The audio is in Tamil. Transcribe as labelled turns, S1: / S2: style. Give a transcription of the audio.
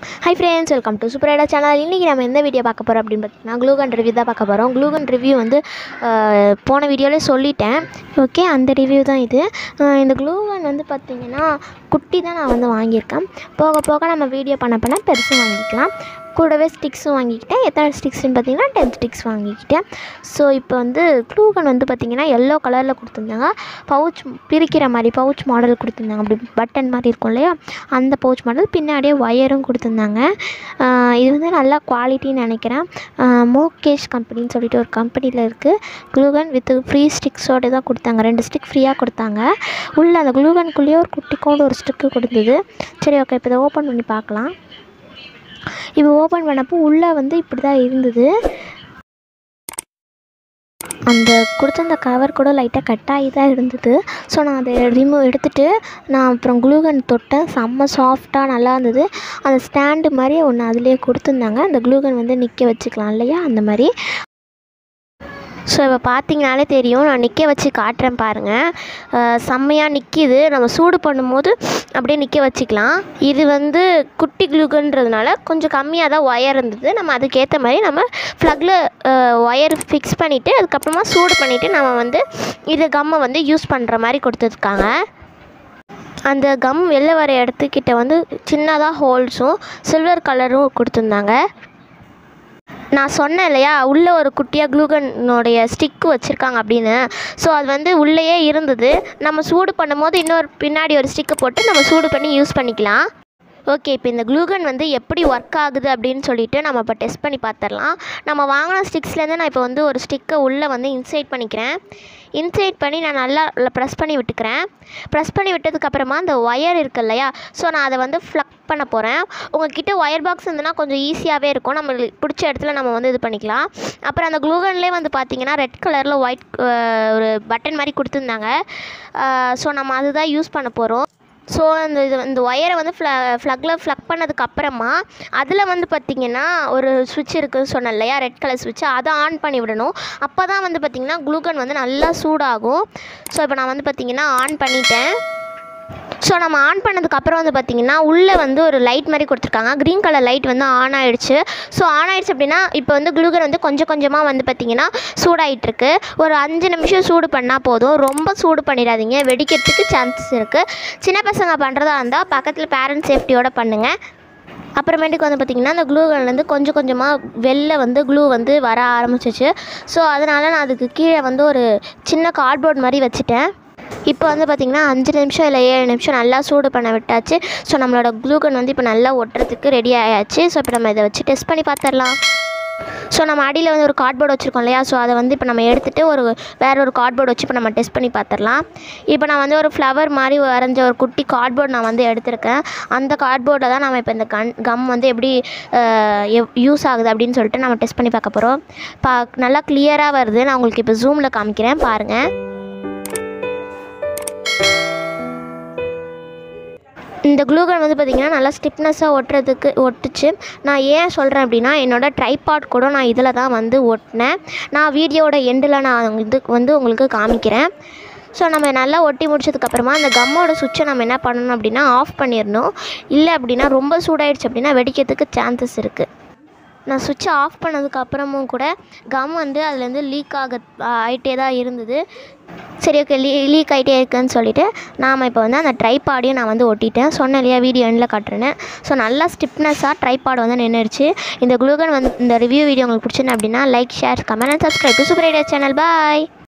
S1: high friends welcome to super idea channel இன்றைக்கி நம்ம எந்த வீடியோ பார்க்க போகிறோம் அப்படின்னு பார்த்தீங்கன்னா க்ளூகன் ரிவ்யூ தான் பார்க்க போகிறோம் க்ளூகன் ரிவ்யூ வந்து அஹ், போன வீடியோவிலே சொல்லிட்டேன் ஓகே அந்த ரிவ்யூ தான் இது அஹ், இந்த க்ளூகன் வந்து பார்த்திங்கன்னா குட்டி தான் நான் வந்து வாங்கியிருக்கேன் போக போக நம்ம வீடியோ பண்ண பண்ண பெருசு வாங்கிக்கலாம் கூடவே ஸ்டிக்ஸும் வாங்கிக்கிட்டேன் எத்தனை ஸ்டிக்ஸ்னு பார்த்தீங்கன்னா டென் ஸ்டிக்ஸ் வாங்கிக்கிட்டேன் ஸோ இப்போ வந்து க்ளூகன் வந்து பார்த்திங்கன்னா எல்லோ கலரில் கொடுத்துருந்தாங்க பவுச் பிரிக்கிற மாதிரி பவுச் மாடல் கொடுத்துருந்தாங்க அப்படி பட்டன் மாதிரி இருக்கும் இல்லையா அந்த பவுச் மாடல் பின்னாடியே ஒயரும் கொடுத்துருந்தாங்க ஆஹ் இது வந்து நல்ல குவாலிட்டின்னு நினைக்கிறேன் ஆஹ் மோகேஷ் கம்பெனின்னு சொல்லிட்டு ஒரு கம்பெனியில் இருக்குது க்ளூகன் வித் ஃப்ரீ ஸ்டிக்ஸோடு தான் கொடுத்தாங்க ரெண்டு ஸ்டிக் ஃப்ரீயாக கொடுத்தாங்க உள்ளே அந்த க்ளூகனுக்குள்ளேயே ஒரு குட்டிக்கோண்டு ஒரு ஸ்டிக்கு கொடுத்தது சரி ஓகே இப்போ இதை ஓப்பன் பண்ணி பார்க்கலாம் இப்போ ஓப்பன் பண்ணப்போ உள்ளே வந்து இப்படி தான் இருந்தது அந்த கொடுத்த கவர் கூட லைட்டாக கட் ஆகி தான் இருந்தது ஸோ நான் அதை ரிமூவ் எடுத்துகிட்டு நான் அப்புறம் க்ளூகன் தொட்டேன் செம்ம சாஃப்டாக நல்லா இருந்தது அந்த ஸ்டாண்டு மாதிரி ஒன்று அதுலேயே கொடுத்துருந்தாங்க அந்த க்ளூகன் வந்து நிற்க வச்சுக்கலாம் இல்லையா அந்த மாதிரி ஸோ இப்போ பார்த்தீங்கனாலே தெரியும் நான் நிற்க வச்சு காட்டுறேன் பாருங்கள் செம்மையாக நிற்கிது நம்ம சூடு பண்ணும்போது அப்படியே நிற்க வச்சுக்கலாம் இது வந்து குட்டி க்ளூகன்றதுனால கொஞ்சம் கம்மியாக தான் ஒயர் இருந்தது நம்ம அதுக்கேற்ற மாதிரி நம்ம ப்ளக்கில் ஒயர் ஃபிக்ஸ் பண்ணிவிட்டு அதுக்கப்புறமா சூடு பண்ணிவிட்டு நம்ம வந்து இது கம்மை வந்து யூஸ் பண்ணுற மாதிரி கொடுத்துருக்காங்க அந்த கம் வெளில வர இடத்துக்கிட்ட வந்து சின்னதாக ஹோல்ஸும் சில்வர் கலரும் கொடுத்துருந்தாங்க நான் சொன்னேன் இல்லையா உள்ளே ஒரு குட்டியாக க்ளூகனுடைய ஸ்டிக்கு வச்சுருக்காங்க அப்படின்னு ஸோ அது வந்து உள்ளேயே இருந்தது நம்ம சூடு பண்ணும்போது இன்னொரு பின்னாடி ஒரு ஸ்டிக்கை போட்டு நம்ம சூடு பண்ணி யூஸ் பண்ணிக்கலாம் ஓகே இப்போ இந்த க்ளூகன் வந்து எப்படி ஒர்க் ஆகுது அப்படின்னு சொல்லிட்டு நம்ம இப்போ டெஸ்ட் பண்ணி பார்த்துடலாம் நம்ம வாங்கின ஸ்டிக்ஸ்லேருந்து நான் இப்போ வந்து ஒரு ஸ்டிக்கை உள்ளே வந்து இன்சைட் பண்ணிக்கிறேன் இன்சைட் பண்ணி நான் நல்லா ப்ரெஸ் பண்ணி விட்டுக்கிறேன் ப்ரெஸ் பண்ணி விட்டதுக்கப்புறமா அந்த ஒயர் இருக்கு இல்லையா ஸோ நான் அதை வந்து ஃப்ளக் பண்ண போகிறேன் உங்ககிட்ட ஒயர் பாக்ஸ் இருந்ததுன்னா கொஞ்சம் ஈஸியாகவே இருக்கும் நம்மளுக்கு பிடிச்ச இடத்துல நம்ம வந்து இது பண்ணிக்கலாம் அப்புறம் அந்த க்ளூகன்லேயே வந்து பார்த்தீங்கன்னா ரெட் கலரில் ஒயிட் ஒரு பட்டன் மாதிரி கொடுத்துருந்தாங்க ஸோ நம்ம அதுதான் யூஸ் பண்ண போகிறோம் ஸோ அந்த இது இந்த ஒயரை வந்து ஃப்ள ஃப்ளக்கில் ஃப்ளக் பண்ணதுக்கு அப்புறமா அதில் வந்து பார்த்திங்கன்னா ஒரு சுவிட்ச் இருக்குன்னு சொன்னேன் இல்லையா ரெட் கலர் சுவிட்ச் அதை ஆன் பண்ணி விடணும் அப்போ தான் வந்து பார்த்திங்கன்னா குளுக்கன் வந்து நல்லா சூடாகும் ஸோ இப்போ நான் வந்து பார்த்திங்கன்னா ஆன் பண்ணிட்டேன் ஸோ நம்ம ஆன் பண்ணதுக்கு அப்புறம் வந்து பார்த்திங்கன்னா உள்ளே வந்து ஒரு லைட் மாதிரி கொடுத்துருக்காங்க க்ரீன் கலர் லைட் வந்து ஆன் ஆயிடுச்சு ஸோ ஆன் ஆயிடுச்சு அப்படின்னா இப்போ வந்து குளுகன் வந்து கொஞ்சம் கொஞ்சமாக வந்து பார்த்திங்கன்னா சூடாயிட்டு இருக்கு ஒரு அஞ்சு நிமிஷம் சூடு பண்ணால் போதும் ரொம்ப சூடு பண்ணிடாதீங்க வெடிக்கிறதுக்கு சான்சஸ் இருக்குது சின்ன பசங்க பண்ணுறதா இருந்தால் பக்கத்தில் பேரண்ட் சேஃப்டியோட பண்ணுங்கள் அப்புறமேட்டுக்கு வந்து பார்த்திங்கன்னா அந்த க்ளூகன்லேருந்து கொஞ்சம் கொஞ்சமாக வெளில வந்து க்ளூ வந்து வர ஆரம்பிச்சிச்சு ஸோ அதனால் நான் அதுக்கு கீழே வந்து ஒரு சின்ன கார்ட்போர்ட் மாதிரி வச்சுட்டேன் இப்போ வந்து பார்த்திங்கன்னா அஞ்சு நிமிஷம் இல்லை ஏழு நிமிஷம் நல்லா சூடு பண்ண விட்டாச்சு ஸோ நம்மளோட க்ளூகன் வந்து இப்போ நல்லா ஒட்டுறதுக்கு ரெடி ஆயாச்சு ஸோ இப்போ நம்ம இதை வச்சு டெஸ்ட் பண்ணி பார்த்துடலாம் ஸோ நம்ம அடியில் வந்து ஒரு கார்ட்போர்டு வச்சுருக்கோம் இல்லையா ஸோ அதை வந்து இப்போ நம்ம எடுத்துகிட்டு ஒரு வேற ஒரு கார்ட்போர்டு வச்சு இப்போ நம்ம டெஸ்ட் பண்ணி பார்த்துடலாம் இப்போ நான் வந்து ஒரு ஃப்ளவர் மாதிரி வரைஞ்ச ஒரு குட்டி கார்ட்போர்டு நான் வந்து எடுத்திருக்கேன் அந்த கார்ட்போர்டை தான் நம்ம இப்போ இந்த கன் கம் வந்து எப்படி யூஸ் ஆகுது அப்படின்னு சொல்லிட்டு நம்ம டெஸ்ட் பண்ணி பார்க்க போகிறோம் பா நல்லா கிளியராக வருது நான் உங்களுக்கு இப்போ ஜூமில் காமிக்கிறேன் பாருங்கள் இந்த க்ளூகன் வந்து பார்த்திங்கன்னா நல்லா ஸ்டிப்னஸாக ஒட்டுறதுக்கு ஒட்டுச்சு நான் ஏன் சொல்கிறேன் அப்படின்னா என்னோட ட்ரைபாட் கூட நான் இதில் தான் வந்து ஒட்டினேன் நான் வீடியோவோட எண்டில் நான் இது வந்து உங்களுக்கு காமிக்கிறேன் ஸோ நம்ம நல்லா ஒட்டி முடிச்சதுக்கப்புறமா அந்த கம்மோட சுவிட்சை நம்ம என்ன பண்ணணும் அப்படின்னா ஆஃப் பண்ணிடணும் இல்லை அப்படின்னா ரொம்ப சூடாயிடுச்சு அப்படின்னா வெடிக்கிறதுக்கு சான்சஸ் இருக்குது நான் சுவிட்சை ஆஃப் பண்ணதுக்கு அப்புறமும் கூட கம் வந்து அதுலேருந்து லீக் ஆக ஆகிட்டே தான் இருந்தது சரி ஓகே லீ லீக் ஆகிட்டே இருக்குன்னு சொல்லிட்டு நாம் இப்போ வந்து அந்த ட்ரைபாடையும் நான் வந்து ஒட்டிட்டேன் சொன்னேன் இல்லையா வீடியோ எண்டில் காட்டுறேன்னு ஸோ நல்லா ஸ்டிப்னஸாக ட்ரைபாட் வந்து நின்றுடுச்சு இந்த குளூகன் வந்து இந்த ரிவ்யூ வீடியோ உங்களுக்கு பிடிச்சிருந்தேன் அப்படின்னா like share comment and subscribe to super idea channel bye